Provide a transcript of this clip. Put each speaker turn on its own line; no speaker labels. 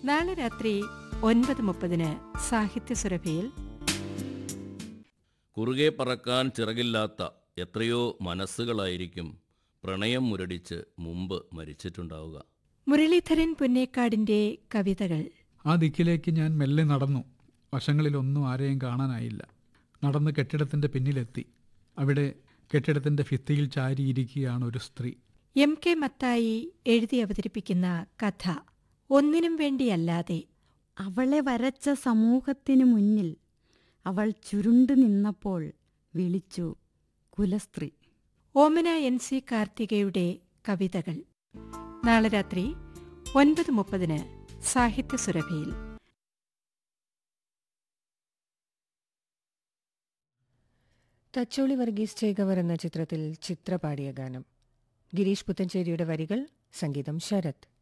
നാളെ രാത്രി ഒൻപത് മുപ്പതിന് സാഹിത്യ സുരഭിയിൽ
കുറുകെ പറക്കാൻ ചിറകില്ലാത്ത എത്രയോ മനസ്സുകളായിരിക്കും പ്രണയം മുരടിച്ച് മുമ്പ് മരിച്ചിട്ടുണ്ടാവുക
മുരളീധരൻ പുന്നേക്കാടിന്റെ കവിതകൾ
ആ ദിക്കിലേക്ക് ഞാൻ മെല്ലെ നടന്നു വശങ്ങളിലൊന്നും ആരെയും കാണാനായില്ല നടന്ന് കെട്ടിടത്തിൻ്റെ പിന്നിലെത്തി അവിടെ കെട്ടിടത്തിൻ്റെ ഭിത്തിയിൽ ചാരിയിരിക്കുകയാണ് ഒരു സ്ത്രീ
എം കെ മത്തായി എഴുതി അവതരിപ്പിക്കുന്ന കഥ ഒന്നിനും വേണ്ടിയല്ലാതെ
അവളെ വരച്ച സമൂഹത്തിനു മുന്നിൽ അവൾ ചുരുണ്ടു നിന്നപ്പോൾ വിളിച്ചു കുലസ്ത്രീ
ഓമന എൻ സി കാർത്തികയുടെ കവിതകൾ നാളെ രാത്രി ഒൻപത് മുപ്പതിന് സാഹിത്യ സുരഭിയിൽ
തച്ചോളി വർഗീസ് ചേകവർ എന്ന ചിത്രത്തിൽ ചിത്ര പാടിയ ഗാനം ഗിരീഷ് പുത്തഞ്ചേരിയുടെ വരികൾ സംഗീതം ശരത്